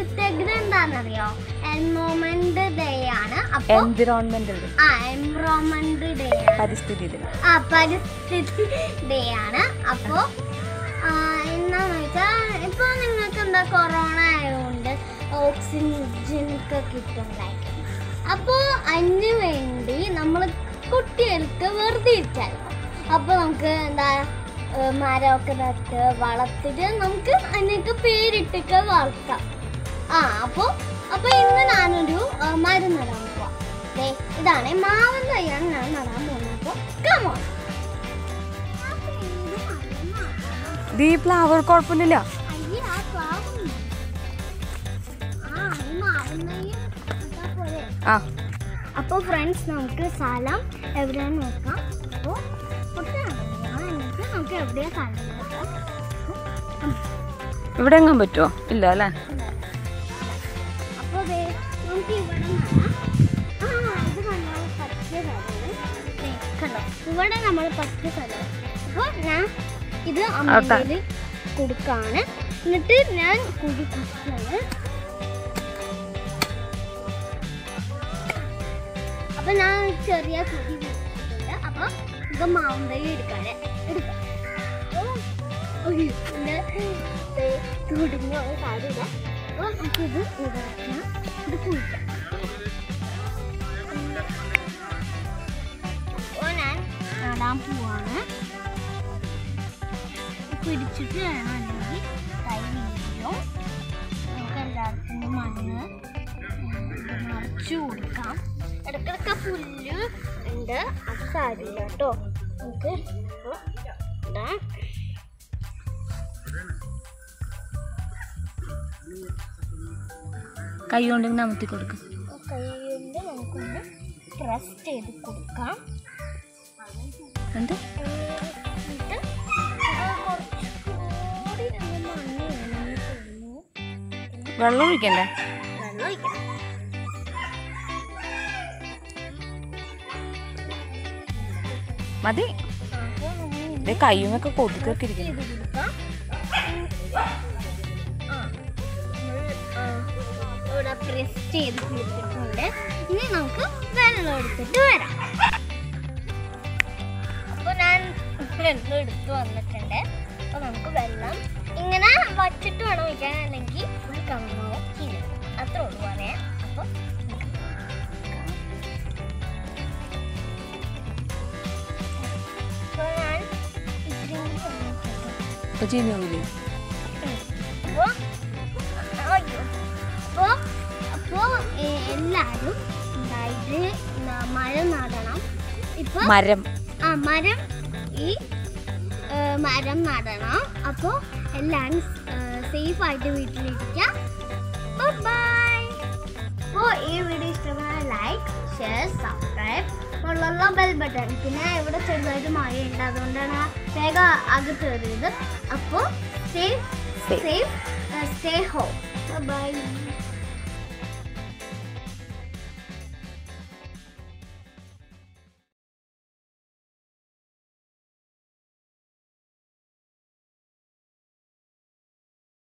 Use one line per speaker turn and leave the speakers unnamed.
Hashtag എന്താണെന്നറിയോ environment day ആണ് അപ്പൊ
എൻവിറോൺമെന്റൽ ഡേ
ആ എൻവോൺമെന്റ് ഡേ ആണ്
പരിസ്ഥിതി ദിനം
ആ പരിസ്ഥിതി ഡേ ആണ് അപ്പോ ആ, എന്താന്ന് വെച്ചാൽ ഇപ്പൊ നിങ്ങൾക്ക് എന്താ കൊറോണ ആയതുകൊണ്ട് ഓക്സിജൻ ഒക്കെ കിട്ടുന്നുണ്ടായിരിക്കും അപ്പോൾ അതിന് വേണ്ടി നമ്മൾ കുട്ടികൾക്ക് വെറുതെ ഇരിച്ചാൽ അപ്പോൾ നമുക്ക് എന്താ ഏ, മരമൊക്കെ നട്ട് വളർത്തിട്ട് നമുക്ക് അതിനൊക്കെ പേരിട്ടൊക്കെ വളർത്താം ആ അപ്പോൾ അപ്പോൾ ഇന്ന് ഞാനൊരു ഏ, മരം നടാൻ പോവാം ദേ ഇതാണ് മാവൻ തയ്യാണ് ഞാൻ നടാൻ പോകുന്നത് അപ്പോൾ കമോൺ
ഇത് ഈ ഫ്ലവർ കുഴപ്പമില്ല ആ
അപ്പോൾ ഫ്രണ്ട്സ് നമുക്ക് സ്ഥലം എവിടെയാന്ന് നോക്കാം അപ്പോൾ എന്നിട്ട് നമുക്ക് എവിടെയാ സ്ഥലം നോക്കാം
ഇവിടെ എങ്ങാൻ പറ്റുമോ ഇല്ല അല്ലേ
അപ്പോൾ ദേ നമുക്ക് ഇവിടെ നടാം. ആ ഇത് കണ്ടോ പറ്റിയ സ്ഥലമാണ് ദേ, കണ്ടോ ഇവിടെ നമ്മൾ പറ്റിയ സ്ഥലം അപ്പോൾ ഞാൻ ഇത് അമ്മയിൽ കൊടുക്കാണ് എന്നിട്ട് ഞാൻ കുടി കുടിക്കാണ് അപ്പൊ ഞാൻ ഒരു ചെറിയ കുടി കൊടുത്തിട്ടുണ്ട് അപ്പൊ ഇത് മാവുമ്പഴി എടുക്കാണ് എടുക്കാം ഓ, അയ്യോ, എന്റെ ദേ തുടിഞ്ഞ ഒരു കാര്യമില്ല അപ്പൊ നമുക്കിത് ഇതാക്കാം ഇത് കുഴിക്കാം അപ്പൊ ഞാൻ നടാൻ പോവാണ് പിടിച്ചിട്ട് വേണം അല്ലെങ്കിൽ കൈ വീഴും നമുക്ക് എല്ലാവർക്കും മണ്ണ് നിറച്ചു കൊടുക്കാം ഇടയ്ക്കിടയ്ക്ക് പുല്ല് ഉണ്ട് അത് സാരില്ല കേട്ടോ നമുക്ക് ഇപ്പൊ ഇടാം
കൈ കൊണ്ട് ഇങ്ങനെ അമർത്തി കൊടുക്കും
കൈ കൊണ്ട് നമുക്കൊന്ന് പ്രസ് ചെയ്ത് കൊടുക്കാം
എന്നിട്ട്
എന്നിട്ട് കുറച്ചുകൂടി നമ്മൾ മണ്ണ് വേണമെന്ന് തോന്നുന്നു
വെള്ളം ഒഴിക്കണ്ടേ
വെള്ളം ഒഴിക്കണം
മതി
അപ്പോൾ നമ്മൾ
ഇത് കയ്യുമൊക്കെ കൊതുക്കൊക്കെ ഇരിക്കുന്നു
ചെയ്ത് കൊടുക്കാം ആ നമ്മൾ ആ, ഇവിടെ പ്രസ് ചെയ്ത് കൊടുത്തിട്ടുണ്ട് ഇനി നമുക്ക് വെള്ളം എടുത്തിട്ട് വരാം അപ്പോൾ ഞാൻ വെള്ളം എടുത്ത് വന്നിട്ടുണ്ട് അപ്പോൾ നമുക്ക് വെള്ളം ഇങ്ങനെ വച്ചിട്ട് വേണം വയ്ക്കാൻ അല്ലെങ്കിൽ ഫുൾ കമ്മാവും ചെയ്യും അത്രേ ഉള്ളൂ പറയാൻ അപ്പോൾ അപ്പോൾ ഞാൻ ഇത്രയും കൂടി വന്നിട്ടുണ്ട്
ഇപ്പൊ ചെയ്യുന്നില്ലേ
അപ്പോ അയ്യോ അപ്പോ അപ്പോ എ- എല്ലാരും അതായത് ന- മരം നടണം ഇപ്പൊ
മരം
ആ മരം ഈ ഏ, മരം നടണം അപ്പോൾ എല്ലാവരും സേഫ് ആയിട്ട് വീട്ടിലിരിക്കാം ബൈ അപ്പോൾ ഈ വീഡിയോ ഇഷ്ടപ്പെട്ടാൽ ലൈക്ക് ഷെയർ സബ്സ്ക്രൈബ് ഉള്ള ബെൽ ബട്ടൺ പിന്നെ ഇവിടെ ചെറുതായിട്ട് മഴയുണ്ട് അതുകൊണ്ടാണ് ആ വേഗം അകത്ത് കയറിയത് അപ്പോൾ safe
Safe.
Safe stay home by